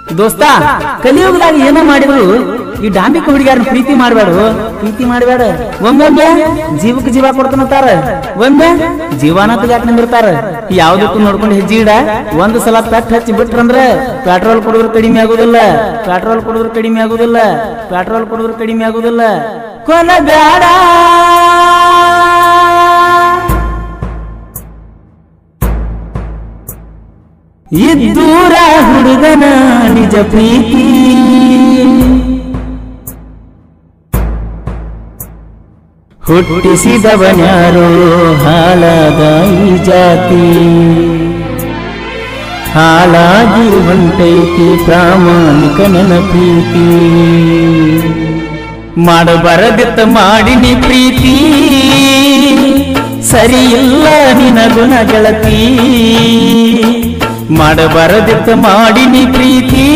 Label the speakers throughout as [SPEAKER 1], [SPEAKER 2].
[SPEAKER 1] ದೋಸ್ತ ಕಲಿಯುಗದಾಗ ಏನ ಮಾಡಿದ್ರು ಈ ಡಾಂಬಿಕ ಹುಡುಗಿಯಾರನ್ನ ಪ್ರೀತಿ ಮಾಡಬೇಡ ಪ್ರೀತಿ ಮಾಡಬೇಡ ಒಮ್ಮೊಮ್ಮೆ ಜೀವಕ್ಕೆ ಜೀವ ಕೊಡ್ತಾನಂತಾರ ಒಮ್ಮೆ ಜೀವನ ತೆಗ್ಯಾಕ ನಿಂದಿರ್ತಾರ ಯಾವ್ದಕ್ಕೂ ನೋಡ್ಕೊಂಡು ಹೆಜ್ಜೆ ಇಡ ಒಂದ್ ಸಲ ಪೆಟ್ ಹಚ್ಚಿ ಬಿಟ್ರಂದ್ರ ಪೆಟ್ರೋಲ್ ಕುಡಿದ್ರು ಕಡಿಮೆ ಆಗುದಿಲ್ಲ ಪೆಟ್ರೋಲ್ ಕುಡಿದ್ರು ಕಡಿಮೆ ಆಗುದಿಲ್ಲ ಪೆಟ್ರೋಲ್ ಕುಡಿದ್ರು ಕಡಿಮೆ ಆಗುದಿಲ್ಲ ಕೊನ ಬೇಡ ಇದ್ದೂರ ಹುಡುಗನ ನಿಜ ಪ್ರೀತಿ ಹುಟ್ಟಿಸಿದವನ್ಯಾರೋ ಹಾಳಾದ ಈ ಜಾತಿ ಹಾಳಾಗಿ ಹೊಂಟೈತಿ ಪ್ರಾಮಾಣಿಕ ನನ್ನ ಪ್ರೀತಿ ಮಾಡಬರದಿತ್ತ ಮಾಡಿನಿ ಪ್ರೀತಿ ಸರಿಯಿಲ್ಲ ನಿನ ಗುಣ ಗೆಳತಿ ಮಾಡಬರದಿತ್ತ ಮಾಡಿನಿ ಪ್ರೀತಿ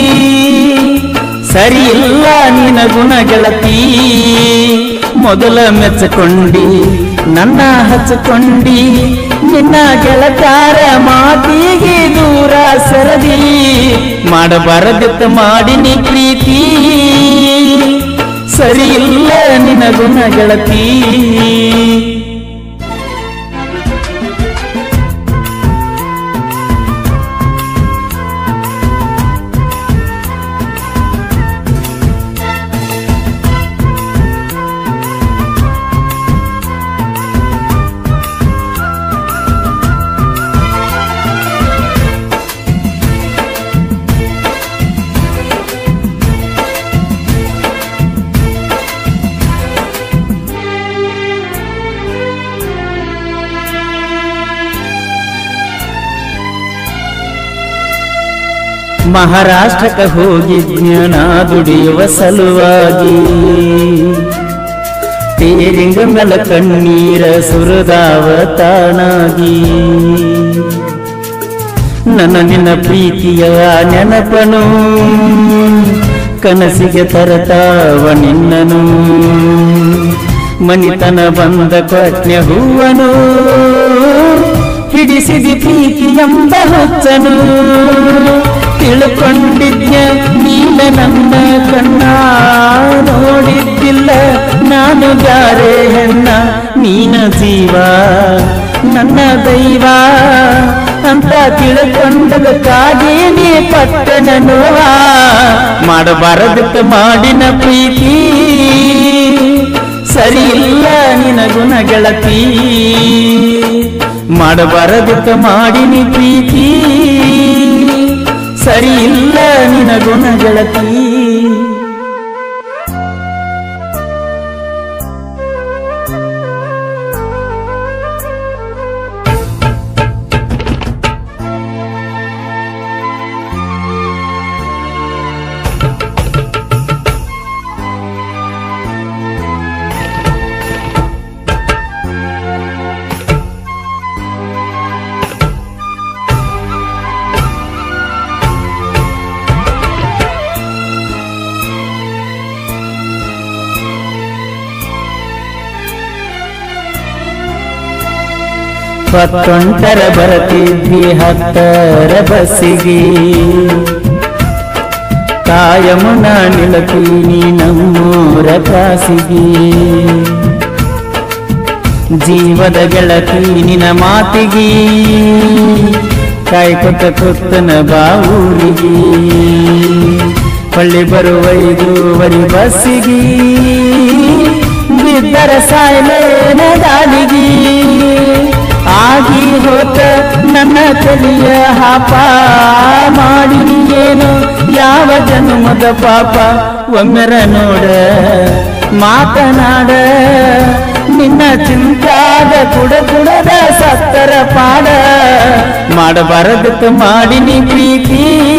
[SPEAKER 1] ಸರಿಯಿಲ್ಲ ನಿನ ಗುಣ ಗೆಳತಿ ಮೊದಲ ಮೆಚ್ಚಕೊಂಡಿ ನನ್ನ ಹಚ್ಕೊಂಡಿ ನಿನ್ನ ಗೆಳತಾರ ಮಾತಿಗೆ ದೂರ ಸರದಿ ಮಾಡಬಾರದಿತ್ತ ಮಾಡಿನಿ ಪ್ರೀತಿ ಸರಿಯಿಲ್ಲ ನಿನ ಗುಣ ಗೆಳತಿ ಮಹಾರಾಷ್ಟ್ರಕ್ಕೆ ಹೋಗಿ ಜ್ಞಾನ ದುಡಿಯುವ ಸಲುವಾಗಿ ತೇರಿಂಗ ಮೇಲ ಕಣ್ಣೀರ ಸುರದಾವ ತಾನಾಗಿ ನನ್ನ ನಿನ್ನ ಪ್ರೀತಿಯ ನೆನಪನು ಕನಸಿಗೆ ತರತಾವ ನಿನ್ನನು ಮನಿತನ ಬಂದ ಕೊಟ್ನೆ ಹೂವನು ಹಿಡಿಸಿದಿ ಪ್ರೀತಿ ಎಂಬ ಹುಚ್ಚನು ತಿಳ್ಕೊಂಡಿದ್ಯ ನೀಲ ನನ್ನ ಕಣ್ಣ ನೋಡಿದ್ದಿಲ್ಲ ನಾನು ಬ್ಯಾರೆ ಹೆಣ್ಣ ನೀನ ಜೀವ ನನ್ನ ದೈವ ಅಂತ ತಿಳ್ಕೊಂಡದಕ್ಕಾಗಿ ನೀ ಪಟ್ಟಣ ನೋವ ಮಾಡಬಾರದಕ್ಕೆ ಮಾಡಿನ ಪ್ರೀತಿ ಸರಿಯಿಲ್ಲ ನಿನ ಗುಣ ಗೆಳತಿ ಮಾಡಬಾರದಕ್ಕೆ ಮಾಡಿನಿ ಪ್ರೀತಿ ಸರಿಯಿಲ್ಲ ನಿನ ಗುಣ ಗೆಳತಿ ಪತ್ತೊಂಟರ ಬರತಿದ್ವಿ ಹತ್ತರ ಬಸ್ಸಿಗೆ ಕಾಯಮುನ ನಿಲತೀನಿ ನಮ್ಮೂರ ಕಾಸಿಗೆ ಜೀವದ ಗೆಳತಿ ನಿನ ಮಾತಿಗೆ ಕಾಯ್ಕೊತ ಕೊತ್ತನ ಬಾವೂರಿಗೆ ಪಳ್ಳಿ ಬರುವ ಐದೂವರೆ ಬಸ್ಸಿಗೆ ಬಿದ್ದರ ಸಾಯಲೇನ ದಾಳಿಗೆ ಆಗಿ ಹೋತ ನನ್ನ ತಲೆಯ ಹಾಪ ಮಾಡಿ ಏನು ಯಾವ ಜನ್ಮದ ಪಾಪ ಒಮ್ಮೆರ ನೋಡ ಮಾತನಾಡ ನಿನ್ನ ಚಿಂತಾದ ಕುಡ ಕುಡದ ಸತ್ತರ ಪಾಡ ಮಾಡಬಾರದಕ್ಕೆ ಮಾಡಿನಿ ಪ್ರೀತಿ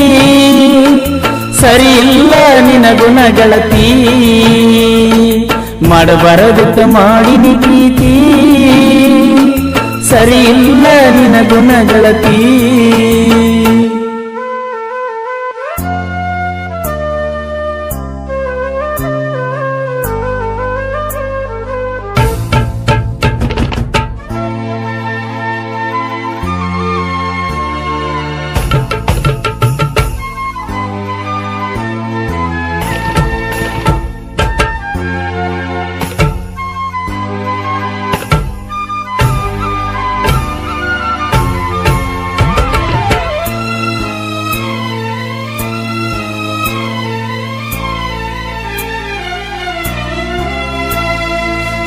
[SPEAKER 1] ಸರಿ ಇಲ್ಲ ನಿನ ಗುಣ ಗೆಳತಿ ಮಾಡಬಾರದಕ್ಕೆ ಮಾಡಿನಿ ಪ್ರೀತಿ ಸರಿ ಇಲ್ಲ ನಿನ ಗುಣ ಗೆಳತಿ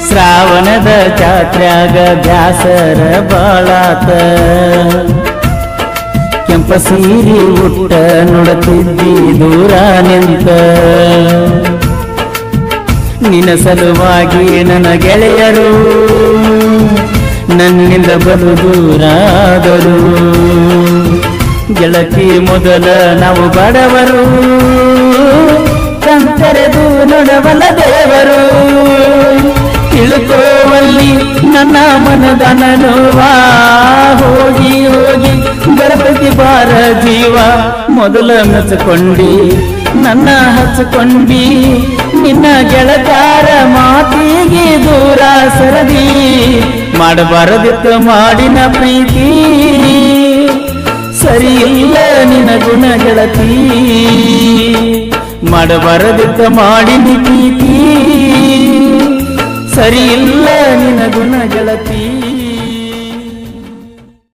[SPEAKER 1] ಶ್ರಾವಣದ ಜಾತ್ರ್ಯಾಗ ಬ್ಯಾಸರ ಬಾಳಾತ ಕೆಂಪ ಸೀರಿ ಉಟ್ಟ ನೋಡುತ್ತಿದ್ದಿ ದೂರ ನಿಂತ ನಿನ್ನ ಸಲುವಾಗಿ ನನ್ನ ಗೆಳೆಯರು ನನ್ನಿಂದ ಬಲು ದೂರಾದರು ಗೆಳತಿ ಮೊದಲ ನಾವು ಬಡವರು ಕಂತರೆದು ನೋಡಬಲ್ಲ ದೇವರು ತಿಳ್ಕೋವಲ್ಲಿ ನನ್ನ ಮನದ ನೋವಾ ಹೋಗಿ ಹೋಗಿ ಗಣಪತಿ ಬಾರ ಜೀವ ಮೊದಲ ಮೆಚ್ಕೊಂಡಿ ನನ್ನ ಹಚ್ಕೊಂಡಿ ನಿನ್ನ ಗೆಳತಾರ ಮಾತಿಗೆ ದೂರ ಸರದಿ ಮಾಡಬಾರದಿತ್ತು ಮಾಡಿನ ಪ್ರೀತಿ ಸರಿ ಇಲ್ಲ ನಿನ್ನ ಗುಣ ಗೆಳತಿ ಮಾಡಬಾರದಿತ್ತ ಮಾಡಿನ ಪ್ರೀತಿ ಸರಿ ಇಲ್ಲ ನಿನ್ನ ಗುಣ ಗೆಳತಿ